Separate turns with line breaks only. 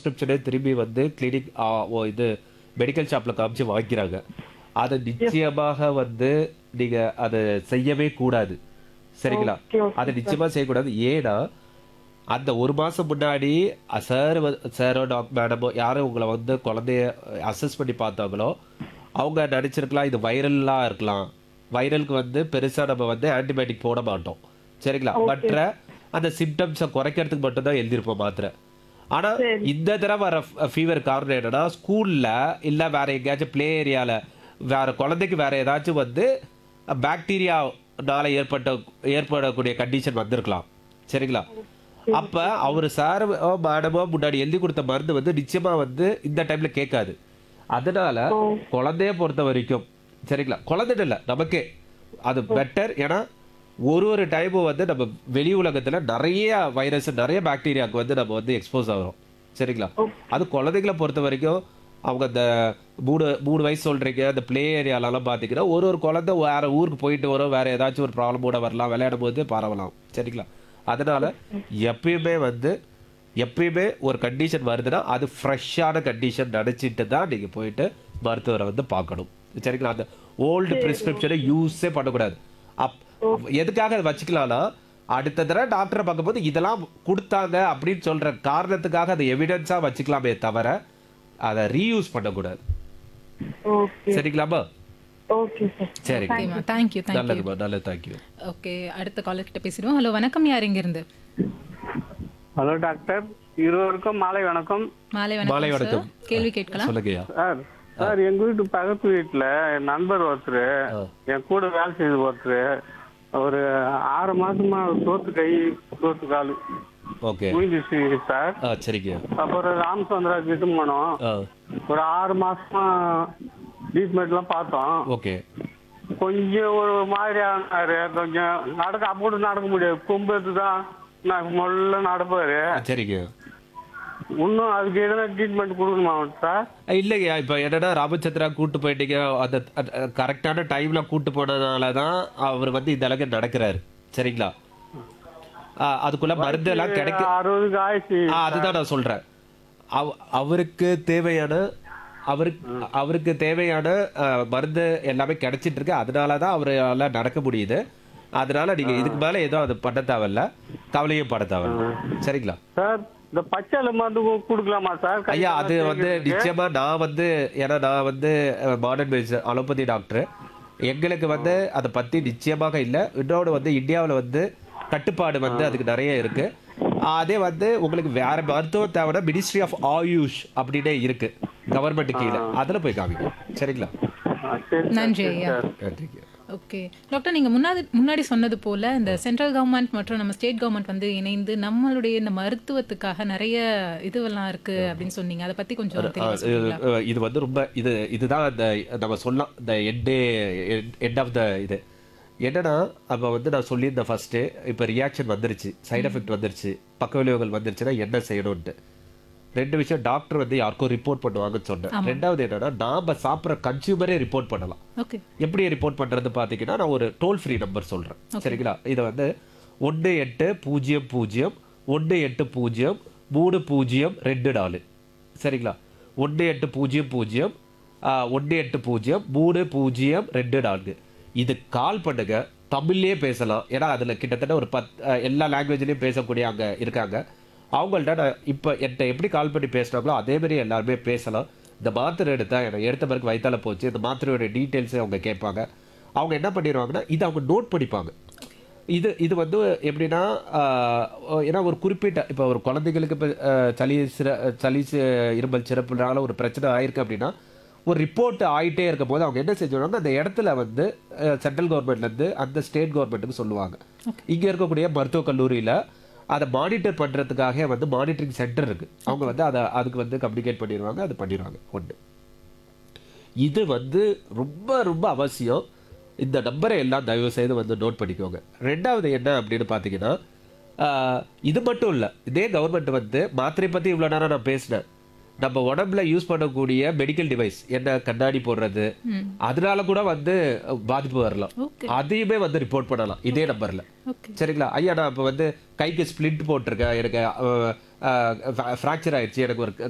ப்ரிஸ்கிரிப்ஷனே திரும்பி வந்து கிளினிக் ஓ இது மெடிக்கல் ஷாப்பில் காமிச்சு வாங்கிக்கிறாங்க அதை நிச்சயமாக வந்து நீங்க அதை செய்யவே கூடாது சரிங்களா
Okay, okay,
அதை நிச்சயமா செய்யக்கூடாது ஏன்னா அந்த ஒரு மாசம் முன்னாடி சார் சாரோ டாக் மேடமோ யாரும் உங்களை வந்து குழந்தைய அசஸ் பண்ணி பார்த்தாங்களோ அவங்க நினைச்சிருக்கலாம் இது வைரல்லாம் இருக்கலாம் வைரலுக்கு வந்து பெருசா நம்ம வந்து ஆன்டிபயோட்டிக் போட மாட்டோம் சரிங்களா மற்ற அந்த சிம்டம்ஸை குறைக்கிறதுக்கு மட்டும்தான் எழுதியிருப்போம் மாத்திரை ஆனா இந்த தடவை வர ஃபீவர் காரணம் என்னன்னா ஸ்கூல்ல இல்ல வேற எங்கேயாச்சும் ப்ளே ஏரியால வேற குழந்தைக்கு வேற ஏதாச்சும் வந்து பாக்டீரியானால ஏற்பட்ட ஏற்படக்கூடிய கண்டிஷன் வந்திருக்கலாம் சரிங்களா அப்ப அவர் சார் மேடமோ முன்னாடி எழுதி கொடுத்த மருந்து வந்து நிச்சயமா வந்து இந்த டைம்ல கேட்காது அதனால குழந்தைய பொறுத்த வரைக்கும் சரிங்களா குழந்தைன்னு இல்லை நமக்கே அது பெட்டர் ஏன்னா ஒரு ஒரு டைமும் வந்து நம்ம வெளி உலகத்துல நிறைய வைரஸ் நிறைய பாக்டீரியாவுக்கு வந்து நம்ம வந்து எக்ஸ்போஸ் ஆகிறோம் சரிங்களா அது குழந்தைகளை பொறுத்த வரைக்கும் அவங்க அந்த மூணு மூணு வயசு சொல்றீங்க அந்த பிளே ஏரியாலலாம் பார்த்தீங்கன்னா ஒரு ஒரு குழந்தை வேற ஊருக்கு போயிட்டு வரும் வேற ஏதாச்சும் ஒரு ப்ராப்ளமோட வரலாம் விளையாடும் போது பரவலாம் சரிங்களா அதனால எப்பயுமே வந்து எப்பயுமே ஒரு கண்டிஷன் வருதுன்னா அது ஃப்ரெஷ்ஷான கண்டிஷன் நினச்சிட்டு தான் நீங்கள் போயிட்டு மருத்துவரை வந்து பார்க்கணும் சரிங்களா அந்த ஓல்டு ப்ரிஸ்கிரிப்ஷனை யூஸே பண்ணக்கூடாது அப் எதுக்காக அதை வச்சுக்கலாம்னா அடுத்த தடவை டாக்டரை பார்க்கும்போது இதெல்லாம் கொடுத்தாங்க அப்படின்னு சொல்ற காரணத்துக்காக அதை எவிடன்ஸாக வச்சுக்கலாமே தவிர அதை ரீயூஸ் பண்ணக்கூடாது
ஓகே
சரிங்களாமா
ஓகே சார்
சரி
ஓகேம்மா தேங்க்யூ தேங்க்யூ
நல்லதுமா நல்லது தேங்க்யூ
ஓகே அடுத்த காலர் கிட்ட பேசிடுவோம் ஹலோ வணக்கம் யார் இங்க இருந்து
ஹலோ டாக்டர் இருவருக்கும் மாலை வணக்கம்
மாலை
மாலை
வணக்கம்
வணக்கம்
சார் கேள்வி கேட்கலாம்
சொல்லுங்கய்யா
சார் சார் எங்க வீட்டு பக்கத்து வீட்டுல என் நண்பர் ஒருத்தர் என் கூட வேலை செய்து ஒருத்தர் ஒரு ஆறு மாசமா தோத்து கை தோத்து கால்
ஓகே
முடிஞ்சிச்சு சார்
ஆ சரிங்க
அப்புறம் ராமச்சந்திரா கிட்ட போனோம்
ஆ
ஒரு ஆறு மாசமா ட்ரீட்மெண்ட் எல்லாம் பார்த்தோம்
ஓகே
கொஞ்சம் ஒரு மாதிரி ஆனாரு கொஞ்சம் நடக்க அப்படி நடக்க முடியாது கொம்பு எடுத்து தான் நான் முதல்ல நடப்பாரு
சரிங்க
இன்னும் அதுக்கு எதனா ட்ரீட்மெண்ட் கொடுக்கணுமா சார்
இல்லைங்கய்யா இப்போ என்னன்னா ராமச்சந்திரா கூட்டு போயிட்டீங்க அந்த கரெக்டான டைம்ல கூட்டு போனதுனால தான் அவர் வந்து இந்த அளவுக்கு நடக்கிறாரு சரிங்களா ஆ, அதுக்குள்ள மருந்து எல்லாம் கிடைக்க
அறுபதுக்கு ஆயிடுச்சு
ஆ, அதுதான் நான் சொல்றேன் அவ- அவருக்கு தேவையான அவருக்கு அவருக்கு தேவையான ஆ, மருந்து எல்லாமே கிடைச்சிட்டு இருக்கு அதனால தான் அவரால நடக்க முடியுது அதனால நீங்க இதுக்கு மேல எதுவும் அது பண்ண தேவையில்ல கவலையும் பட தேவையில்ல சரிங்களா
சார் இந்த பச்சை மருந்து கு- கொடுக்கலாமா சார் கை
ஐயா அது
கால்லாம்
வந்து
தேய்க்கிறதுக்கு?
நிச்சயமா நான் வந்து ஏன்னா நான் வந்து மாடர்ன் மெடிசன் அலோபதி டாக்டர் எங்களுக்கு வந்து அதை பத்தி நிச்சயமாக இல்லை இன்னொன்று வந்து இந்தியாவில் வந்து கட்டுப்பாடு வந்து அதுக்கு நிறைய இருக்கு அதே வந்து உங்களுக்கு வேற மருத்துவம் தேவைன்னா மினிஸ்ட்ரி ஆஃப் ஆயுஷ் அப்படின்னே இருக்கு கவர்மெண்ட் கீழே அதுல போய் காமிங்க சரிங்களா
ஆ, சரி சார்,
நன்றி
சரி
ஐயா
சார்.
நன்றிங்க
ஓகே டாக்டர் நீங்க முன்னாடி முன்னாடி சொன்னது போல இந்த சென்ட்ரல் கவர்மெண்ட் மற்றும் நம்ம ஸ்டேட் கவர்மெண்ட் வந்து இணைந்து நம்மளுடைய இந்த மருத்துவத்துக்காக நிறைய இதுவெல்லாம் இருக்கு அப்படின்னு சொன்னீங்க அதை பத்தி கொஞ்சம் தெளிவா சொல்றீங்களா?
அஹ் இது வந்து ரொம்ப இது இதுதான் அந்த நம்ம சொல்லலாம் இந்த எண்டே எண்ட் ஆஃப் த இது என்னன்னா அப்போ வந்து நான் சொல்லியிருந்தேன் ஃபர்ஸ்ட்டு இப்போ ரியாக்ஷன் வந்துருச்சு சைடு எஃபெக்ட் வந்துருச்சு பக்க விளைவுகள் வந்துருச்சுன்னா என்ன செய்யணும்ட்டு ரெண்டு விஷயம் டாக்டர் வந்து யாருக்கும் ரிப்போர்ட் பண்ணுவாங்கன்னு சொன்னேன் ரெண்டாவது என்னன்னா நாம சாப்பிட்ற கன்சியூமரே ரிப்போர்ட் பண்ணலாம்
ஓகே
எப்படி ரிப்போர்ட் பண்றது பார்த்தீங்கன்னா நான் ஒரு டோல் ஃப்ரீ நம்பர் சொல்றேன் சரிங்களா இதை வந்து ஒன்று எட்டு பூஜ்ஜியம் பூஜ்ஜியம் ஒன்று எட்டு பூஜ்ஜியம் மூணு பூஜ்ஜியம் ரெண்டு நாலு சரிங்களா ஒன்று எட்டு பூஜ்ஜியம் பூஜ்ஜியம் ஒன்று எட்டு பூஜ்ஜியம் மூணு பூஜ்ஜியம் ரெண்டு நான்கு இது கால் பண்ணுங்க தமிழ்லயே பேசலாம் ஏன்னா அதில் கிட்டத்தட்ட ஒரு பத் அஹ், எல்லா லாங்குவேஜ்லேயும் பேசக்கூடிய அங்கே இருக்காங்க அவங்கள்ட்ட நான் இப்போ என்கிட்ட எப்படி கால் பண்ணி பேசுனாங்களோ அதே மாதிரி எல்லாருமே பேசலாம் இந்த மாத்திரை எடுத்தா எனக்கு எடுத்த பிறகு வயித்தால போச்சு இந்த மாத்திரையோட டீட்டெயில்ஸை அவங்க கேட்பாங்க அவங்க என்ன பண்ணிடுவாங்கன்னா இதை அவங்க நோட் பண்ணிப்பாங்க இது இது வந்து எப்படின்னா ஆஹ், ஏன்னா ஒரு குறிப்பிட்ட இப்போ ஒரு குழந்தைகளுக்கு இப்போ சளி சிற சளி சி- இருமல் சிறப்புனால ஒரு பிரச்சனை ஆயிருக்கு அப்படின்னா ஒரு ரிப்போர்ட் ஆயிட்டே இருக்கும் போது அவங்க என்ன செஞ்சுருவாங்க அந்த இடத்துல வந்து சென்ட்ரல் கவர்மெண்ட்லேருந்து அந்த ஸ்டேட் கவர்மெண்ட்டுக்கு சொல்லுவாங்க இங்கே இருக்கக்கூடிய மருத்துவக் கல்லூரியில் அதை மானிட்டர் பண்ணுறதுக்காக வந்து மானிட்டரிங் சென்டர் இருக்கு அவங்க வந்து அதை அதுக்கு வந்து கம்யூனிகேட் பண்ணிடுவாங்க அது பண்ணிடுவாங்க ஒன்று இது வந்து ரொம்ப ரொம்ப அவசியம் இந்த நம்பரை எல்லாம் தயவு செய்து வந்து நோட் பண்ணிக்கோங்க ரெண்டாவது என்ன அப்படின்னு பார்த்தீங்கன்னா ஆஹ், இது மட்டும் இல்லை இதே கவர்மெண்ட் வந்து மாத்திரை பற்றி இவ்வளோ நேரம் நான் பேசினேன் நம்ம உடம்புல யூஸ் பண்ணக்கூடிய மெடிக்கல் டிவைஸ் என்ன கண்ணாடி போடுறது அதனால கூட வந்து பாதிப்பு வரலாம்
ஓகே
அதையுமே வந்து ரிப்போர்ட் பண்ணலாம் இதே நம்பர்ல
ஓகே
சரிங்களா ஐயா நான் இப்போ வந்து கைக்கு ஸ்ப்ளிண்ட் போட்டிருக்கேன் எனக்கு ஃப்ராக்சர் ஆயிடுச்சு எனக்கு ஒரு